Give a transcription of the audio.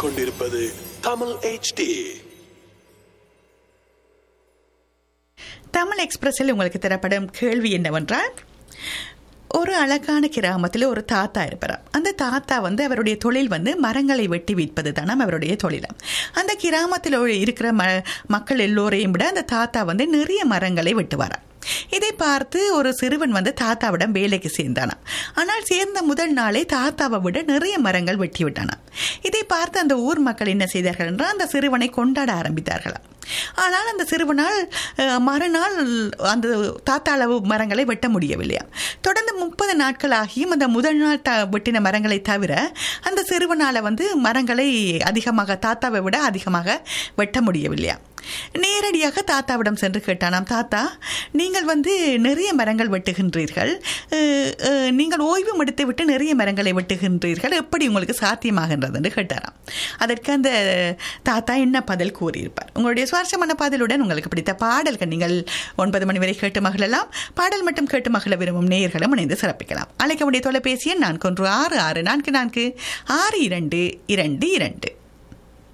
கேட்டுக்கொண்டிருப்பது தமிழ் HD தமிழ் எக்ஸ்பிரஸில் உங்களுக்கு தரப்படும் கேள்வி என்னவென்றால் ஒரு அழகான கிராமத்தில் ஒரு தாத்தா இருப்பாராம் அந்த தாத்தா வந்து அவருடைய தொழில் வந்து மரங்களை வெட்டி விற்பது தானாம் அவருடைய தொழிலம் அந்த கிராமத்தில் இருக்கிற ம மக்கள் எல்லோரையும் விட அந்த தாத்தா வந்து நிறைய மரங்களை வெட்டுவாராம் இதை பார்த்து ஒரு சிறுவன் வந்து தாத்தாவிடம் வேலைக்கு சேர்ந்தானாம் ஆனால் சேர்ந்த முதல் நாளே தாத்தாவை விட நிறைய மரங்கள் வெட்டி விட்டானாம் இதை பார்த்து அந்த ஊர் மக்கள் என்ன செய்தார்கள் என்றால் அந்த சிறுவனை கொண்டாட ஆரம்பித்தார்களாம் ஆனால் அந்த சிறுவனால் அஹ், மறுநாள் அந்த தாத்தா அளவு மரங்களை வெட்ட முடியவில்லையா தொடர்ந்து முப்பது நாட்கள் ஆகியும் அந்த முதல் நாள் த வெட்டின மரங்களை தவிர அந்த சிறுவனால் வந்து மரங்களை அதிகமாக தாத்தாவை விட அதிகமாக வெட்ட முடியவில்லையா நேரடியாக தாத்தாவிடம் சென்று கேட்டானாம் தாத்தா நீங்கள் வந்து நிறைய மரங்கள் வெட்டுகின்றீர்கள் அஹ், அஹ், நீங்கள் ஓய்வும் எடுத்து விட்டு நிறைய மரங்களை வெட்டுகின்றீர்கள் எப்படி உங்களுக்கு சாத்தியமாகின்றது என்று கேட்டாராம் அதற்கு அந்த தாத்தா என்ன பதில் கூறியிருப்பார் உங்களுடைய சுவாரஸ்யமான பதிலுடன் உங்களுக்கு பிடித்த பாடல்கள் நீங்கள் ஒன்பது மணி வரை கேட்டு மகிழலாம் பாடல் மட்டும் கேட்டு மகிழ விரும்பும் நேயர்களும் இணைந்து சிறப்பிக்கலாம் அழைக்க வேண்டிய தொலைபேசி எண் நான்கு ஒன்று ஆறு ஆறு நான்கு நான்கு ஆறு இரண்டு இரண்டு இரண்டு